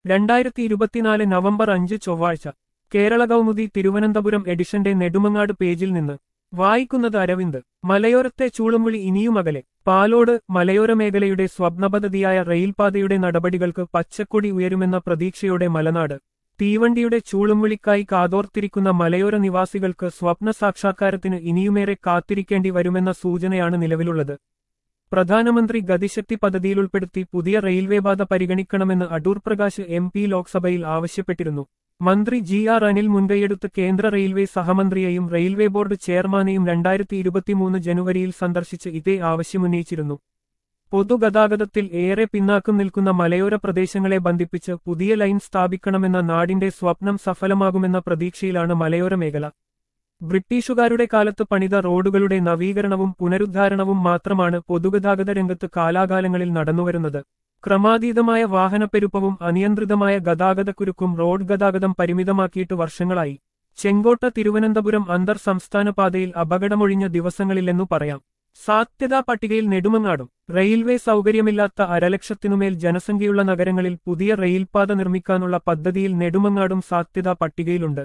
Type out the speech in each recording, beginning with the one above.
രണ്ടായിരത്തി ഇരുപത്തിനാല് നവംബർ അഞ്ച് ചൊവ്വാഴ്ച കേരള കൗമുദി തിരുവനന്തപുരം എഡിഷന്റെ നെടുമങ്ങാട് പേജിൽ നിന്ന് വായിക്കുന്നത് അരവിന്ദ് മലയോരത്തെ ചൂളുംവിളി ഇനിയും അകലെ പാലോട് മലയോര മേഖലയുടെ സ്വപ്നപദ്ധതിയായ റെയിൽപാതയുടെ നടപടികൾക്ക് പച്ചക്കൊടി ഉയരുമെന്ന പ്രതീക്ഷയോടെ മലനാട് തീവണ്ടിയുടെ ചൂളുംവിളിക്കായി കാതോർത്തിരിക്കുന്ന മലയോര നിവാസികൾക്ക് സ്വപ്ന സാക്ഷാത്കാരത്തിന് ഇനിയുമേറെ കാത്തിരിക്കേണ്ടി വരുമെന്ന സൂചനയാണ് നിലവിലുള്ളത് പ്രധാനമന്ത്രി ഗതിശക്തി പദ്ധതിയിൽ ഉൾപ്പെടുത്തി പുതിയ റെയിൽവേ പാത പരിഗണിക്കണമെന്ന് അടൂർ പ്രകാശ് എം പി ലോക്സഭയിൽ ആവശ്യപ്പെട്ടിരുന്നു മന്ത്രി ജി ആർ അനിൽ മുൻകൈയെടുത്ത് കേന്ദ്ര റെയിൽവേ സഹമന്ത്രിയെയും റെയിൽവേ ബോർഡ് ചെയർമാനെയും രണ്ടായിരത്തി ഇരുപത്തിമൂന്ന് ജനുവരിയിൽ സന്ദർശിച്ച് ഇതേ ആവശ്യമുന്നയിച്ചിരുന്നു പൊതുഗതാഗതത്തിൽ ഏറെ പിന്നാക്കം നിൽക്കുന്ന മലയോര പ്രദേശങ്ങളെ ബന്ധിപ്പിച്ച് പുതിയ ലൈൻ സ്ഥാപിക്കണമെന്ന നാടിന്റെ സ്വപ്നം സഫലമാകുമെന്ന പ്രതീക്ഷയിലാണ് മലയോര മേഖല ബ്രിട്ടീഷുകാരുടെ കാലത്ത് പണിത റോഡുകളുടെ നവീകരണവും പുനരുദ്ധാരണവും മാത്രമാണ് പൊതുഗതാഗത രംഗത്ത് കാലാകാലങ്ങളിൽ നടന്നുവരുന്നത് ക്രമാതീതമായ വാഹനപ്പെരുപ്പവും അനിയന്ത്രിതമായ ഗതാഗതക്കുരുക്കും റോഡ് ഗതാഗതം പരിമിതമാക്കിയിട്ട് വർഷങ്ങളായി ചെങ്കോട്ട തിരുവനന്തപുരം അന്തർ സംസ്ഥാന പാതയിൽ അപകടമൊഴിഞ്ഞ ദിവസങ്ങളില്ലെന്നു പറയാം സാധ്യതാ പട്ടികയിൽ നെടുമങ്ങാടും റെയിൽവേ സൗകര്യമില്ലാത്ത അരലക്ഷത്തിനുമേൽ ജനസംഖ്യയുള്ള നഗരങ്ങളിൽ പുതിയ റെയിൽപാത നിർമ്മിക്കാനുള്ള പദ്ധതിയിൽ നെടുമങ്ങാടും സാധ്യതാ പട്ടികയിലുണ്ട്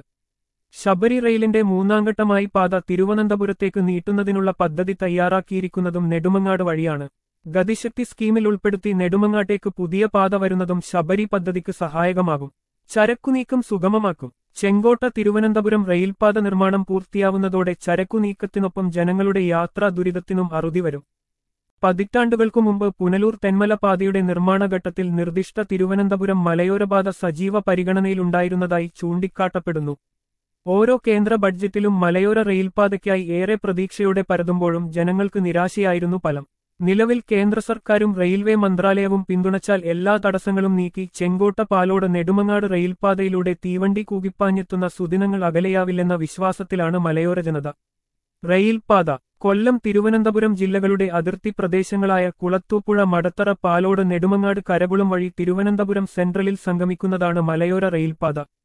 ശബരി റെയിലിന്റെ മൂന്നാംഘട്ടമായി പാത തിരുവനന്തപുരത്തേക്ക് നീട്ടുന്നതിനുള്ള പദ്ധതി തയ്യാറാക്കിയിരിക്കുന്നതും നെടുമങ്ങാട് വഴിയാണ് ഗതിശക്തി സ്കീമിൽ ഉൾപ്പെടുത്തി നെടുമങ്ങാട്ടേക്ക് പുതിയ പാത വരുന്നതും ശബരി പദ്ധതിക്ക് സഹായകമാകും ചരക്കുനീക്കം സുഗമമാക്കും ചെങ്കോട്ട തിരുവനന്തപുരം റെയിൽപാത നിർമ്മാണം പൂർത്തിയാവുന്നതോടെ ചരക്കുനീക്കത്തിനൊപ്പം ജനങ്ങളുടെ യാത്രാ ദുരിതത്തിനും അറുതി വരും പതിറ്റാണ്ടുകൾക്കു മുമ്പ് പുനലൂർ തെന്മല പാതയുടെ നിർമ്മാണഘട്ടത്തിൽ നിർദ്ദിഷ്ട തിരുവനന്തപുരം മലയോരപാത സജീവ പരിഗണനയിലുണ്ടായിരുന്നതായി ചൂണ്ടിക്കാട്ടപ്പെടുന്നു ഓരോ കേന്ദ്ര ബഡ്ജറ്റിലും മലയോര റെയിൽപാതയ്ക്കായി ഏറെ പ്രതീക്ഷയോടെ പരതുമ്പോഴും ജനങ്ങൾക്ക് നിരാശയായിരുന്നു ഫലം നിലവിൽ കേന്ദ്ര സർക്കാരും റെയിൽവേ മന്ത്രാലയവും പിന്തുണച്ചാൽ എല്ലാ തടസ്സങ്ങളും നീക്കി ചെങ്കോട്ട പാലോട് നെടുമങ്ങാട് റെയിൽപാതയിലൂടെ തീവണ്ടി കൂകിപ്പാഞ്ഞെത്തുന്ന സുദിനങ്ങൾ അകലെയാവില്ലെന്ന വിശ്വാസത്തിലാണ് മലയോര ജനത റെയിൽപാത കൊല്ലം തിരുവനന്തപുരം ജില്ലകളുടെ അതിർത്തി പ്രദേശങ്ങളായ കുളത്തൂപ്പുഴ മടത്തറ പാലോട് നെടുമങ്ങാട് കരകുളം വഴി തിരുവനന്തപുരം സെൻട്രലിൽ സംഗമിക്കുന്നതാണ് മലയോര റെയിൽപാത